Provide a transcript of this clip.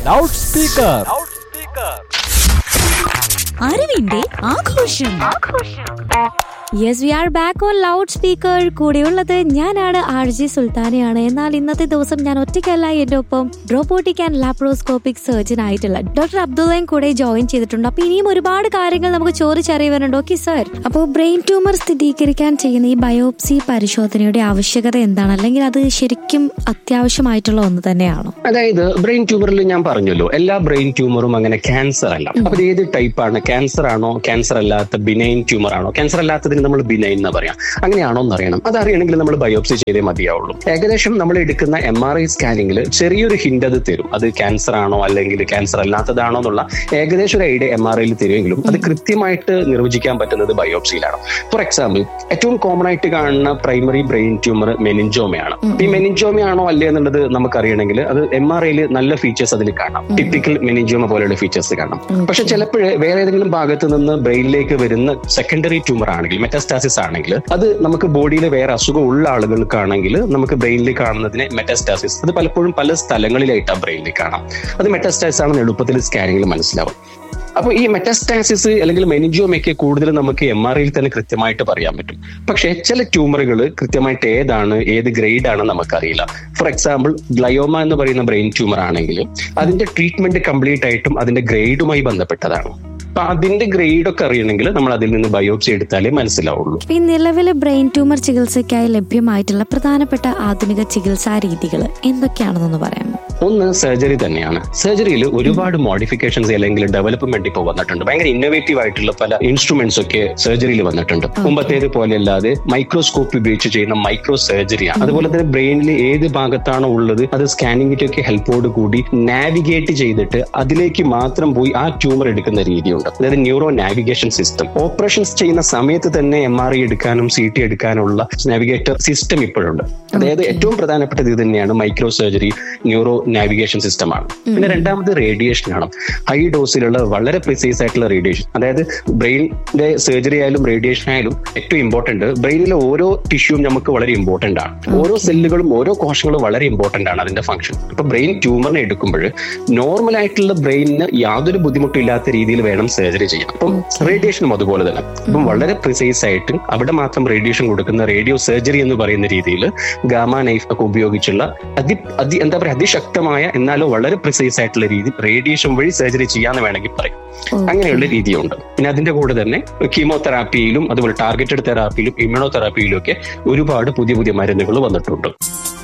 loud speaker അറിവിന്റെ ആഘോഷം yes we are back on loud speaker കൂടെയുള്ളത് ഞാനാണ് ആർ ജി സുൽത്താനയാണ് എന്നാൽ ഇന്നത്തെ ദിവസം ഞാൻ ഒറ്റയ്ക്കല്ല എന്റെ ഒപ്പം റോബോട്ടിക് ആൻഡ് ലാപ്രോസ്കോപ്പിക് സർജൻ ആയിട്ടുള്ള ഡോക്ടർ അബ്ദുള്ളയും കൂടെ ജോയിൻ ചെയ്തിട്ടുണ്ട് അപ്പൊ ഇനിയും ഒരുപാട് കാര്യങ്ങൾ നമുക്ക് ചോദിച്ചറിയുവാനുണ്ട് ഓക്കെ സർ അപ്പോൾ ബ്രെയിൻ ട്യൂമർ സ്ഥിരീകരിക്കാൻ ചെയ്യുന്ന ഈ ബയോപ്സി പരിശോധനയുടെ ആവശ്യകത എന്താണ് അല്ലെങ്കിൽ അത് ശരിക്കും അത്യാവശ്യമായിട്ടുള്ള ഒന്ന് തന്നെയാണോ അതായത് ബ്രെയിൻ ട്യൂമറിൽ ഞാൻ പറഞ്ഞല്ലോ എല്ലാ ബ്രെയിൻ ട്യൂമറും അങ്ങനെ ക്യാൻസർ അല്ല അപ്പൊ ഇത് ഏത് ടൈപ്പാണ് ക്യാൻസർ ആണോ ക്യാൻസർ അല്ലാത്ത ബിനൈൻ ട്യൂമർ ആണോ ക്യാൻസർ അല്ലാത്തതിന് നമ്മൾ ബിനൈൻ എന്ന് പറയാം അങ്ങനെയാണോ എന്ന് അറിയണം അത് അറിയണമെങ്കിൽ നമ്മൾ ബയോപ്സി ചെയ്തേ മതിയാവുള്ളൂ ഏകദേശം നമ്മൾ എടുക്കുന്ന എം ആർ ഐ സ്കാനിങ്ങിൽ ചെറിയൊരു ഹിന്റ് അത് തരും അത് ക്യാൻസർ ആണോ അല്ലെങ്കിൽ ക്യാൻസർ അല്ലാത്തതാണോ എന്നുള്ള ഏകദേശം ഒരു ഐഡിയ എം ആർ ഐയിൽ തരുമെങ്കിലും അത് കൃത്യമായിട്ട് നിർവചിക്കാൻ പറ്റുന്നത് ബയോപ്സിയിലാണ് ഫോർ എക്സാമ്പിൾ ഏറ്റവും കോമൺ ആയിട്ട് കാണുന്ന പ്രൈമറി ബ്രെയിൻ ട്യൂമർ മെനിഞ്ചോമയാണ് ഈ മെനിഞ്ചോമയാണോ അല്ലേ എന്നുള്ളത് നമുക്കറിയണമെങ്കിൽ അത് എം ആർ ഐയിൽ നല്ല ഫീച്ചേഴ്സ് അതിൽ കാണാം ടിപ്പിക്കൽ മെനിഞ്ചോമ പോലെയുള്ള ഫീച്ചേഴ്സ് കാണാം പക്ഷെ ചിലപ്പോൾ വേറെ ഏതെങ്കിലും ഭാഗത്ത് നിന്ന് ബ്രെയിനിലേക്ക് വരുന്ന സെക്കൻഡറി ട്യൂമർ ആണെങ്കിൽ മെറ്റാസ്റ്റാസിസ് ആണെങ്കിൽ അത് നമുക്ക് ബോഡിയിൽ വേറെ അസുഖം ഉള്ള ആളുകൾക്കാണെങ്കിൽ നമുക്ക് ബ്രെയിനിൽ കാണുന്നതിനെ മെറ്റാസ്റ്റാസിസ് അത് പലപ്പോഴും പല സ്ഥലങ്ങളിലായിട്ടാണ് ബ്രെയിനിൽ കാണാം അത് മെറ്റാസ്റ്റാസിസ് ആണെന്ന് എളുപ്പത്തിൽ സ്കാനിങ്ങിൽ മനസ്സിലാവും അപ്പോൾ ഈ മെറ്റാസ്റ്റാസിസ് അല്ലെങ്കിൽ മെനിജിയോമൊക്കെ കൂടുതൽ നമുക്ക് എം ആർ ഐയിൽ തന്നെ കൃത്യമായിട്ട് പറയാൻ പറ്റും പക്ഷേ ചില ട്യൂമറുകൾ കൃത്യമായിട്ട് ഏതാണ് ഏത് ഗ്രേഡ് ആണെന്ന് നമുക്കറിയില്ല ഫോർ എക്സാമ്പിൾ ഗ്ലയോമ എന്ന് പറയുന്ന ബ്രെയിൻ ട്യൂമർ ആണെങ്കിൽ അതിന്റെ ട്രീറ്റ്മെന്റ് കംപ്ലീറ്റ് ആയിട്ടും അതിന്റെ ഗ്രേഡുമായി ബന്ധപ്പെട്ടതാണ് അപ്പൊ അതിന്റെ ഗ്രേഡ് ഒക്കെ അറിയണമെങ്കിൽ നമ്മൾ അതിൽ നിന്ന് ബയോപ്സി എടുത്താലേ മനസ്സിലാവുള്ളൂ ഈ നിലവിലെ ബ്രെയിൻ ട്യൂമർ ചികിത്സയ്ക്കായി ലഭ്യമായിട്ടുള്ള പ്രധാനപ്പെട്ട ആധുനിക ചികിത്സാ രീതികൾ എന്തൊക്കെയാണെന്നൊന്ന് പറയാമോ ഒന്ന് സർജറി തന്നെയാണ് സർജറിയിൽ ഒരുപാട് മോഡിഫിക്കേഷൻസ് അല്ലെങ്കിൽ ഡെവലപ്മെന്റ് ഇപ്പോൾ വന്നിട്ടുണ്ട് ഭയങ്കര ഇന്നോവേറ്റീവ് ആയിട്ടുള്ള പല ഇൻസ്ട്രുമെന്റ്സ് ഒക്കെ സർജറിയിൽ വന്നിട്ടുണ്ട് മുമ്പത്തേത് പോലെ അല്ലാതെ മൈക്രോസ്കോപ്പ് ഉപയോഗിച്ച് ചെയ്യുന്ന മൈക്രോ സർജറിയാണ് അതുപോലെ തന്നെ ബ്രെയിനിൽ ഏത് ഭാഗത്താണോ ഉള്ളത് അത് സ്കാനിങ്ങിന്റെ ഒക്കെ ഹെൽപ്പോട് കൂടി നാവിഗേറ്റ് ചെയ്തിട്ട് അതിലേക്ക് മാത്രം പോയി ആ ട്യൂമർ എടുക്കുന്ന രീതിയുണ്ട് അതായത് ന്യൂറോ നാവിഗേഷൻ സിസ്റ്റം ഓപ്പറേഷൻസ് ചെയ്യുന്ന സമയത്ത് തന്നെ എം ആർ ഐ എടുക്കാനും സി ടി എടുക്കാനുള്ള നാവിഗേറ്റർ സിസ്റ്റം ഇപ്പോഴുണ്ട് അതായത് ഏറ്റവും പ്രധാനപ്പെട്ടത് ഇത് തന്നെയാണ് മൈക്രോ സർജറി ന്യൂറോ നാവിഗേഷൻ സിസ്റ്റമാണ് പിന്നെ രണ്ടാമത് റേഡിയേഷൻ ആണ് ഹൈ ഡോസിലുള്ള വളരെ പ്രിസൈസ് ആയിട്ടുള്ള റേഡിയേഷൻ അതായത് ബ്രെയിനിന്റെ സർജറി ആയാലും റേഡിയേഷൻ ആയാലും ഏറ്റവും ഇമ്പോർട്ടന്റ് ബ്രെയിനിലെ ഓരോ ടിഷ്യൂവും നമുക്ക് വളരെ ഇമ്പോർട്ടന്റ് ആണ് ഓരോ സെല്ലുകളും ഓരോ കോശങ്ങളും വളരെ ഇമ്പോർട്ടന്റ് ആണ് അതിന്റെ ഫംഗ്ഷൻ ഇപ്പൊ ബ്രെയിൻ ട്യൂമറിനെ എടുക്കുമ്പോൾ നോർമൽ ആയിട്ടുള്ള ബ്രെയിനിന് യാതൊരു ബുദ്ധിമുട്ടും ഇല്ലാത്ത രീതിയിൽ വേണം സർജറി ചെയ്യാൻ അപ്പം റേഡിയേഷനും അതുപോലെ തന്നെ അപ്പം വളരെ പ്രിസൈസ് ആയിട്ട് അവിടെ മാത്രം റേഡിയേഷൻ കൊടുക്കുന്ന റേഡിയോ സർജറി എന്ന് പറയുന്ന രീതിയിൽ ഗാമ നൈഫ് ഒക്കെ ഉപയോഗിച്ചുള്ള അതി അതി എന്താ പറയുക അതിശക്തമായ എന്നാലോ വളരെ പ്രിസൈസ് ആയിട്ടുള്ള രീതി റേഡിയേഷൻ വഴി സർജറി ചെയ്യാന്ന് വേണമെങ്കിൽ പറയും അങ്ങനെയുള്ള രീതിയുണ്ട് പിന്നെ അതിന്റെ കൂടെ തന്നെ കീമോതെറാപ്പിയിലും അതുപോലെ ടാർഗറ്റഡ് തെറാപ്പിയിലും ഇമ്മ്യൂണോ തെറാപ്പിയിലും ഒക്കെ ഒരുപാട് പുതിയ പുതിയ മരുന്നുകൾ വന്നിട്ടുണ്ട്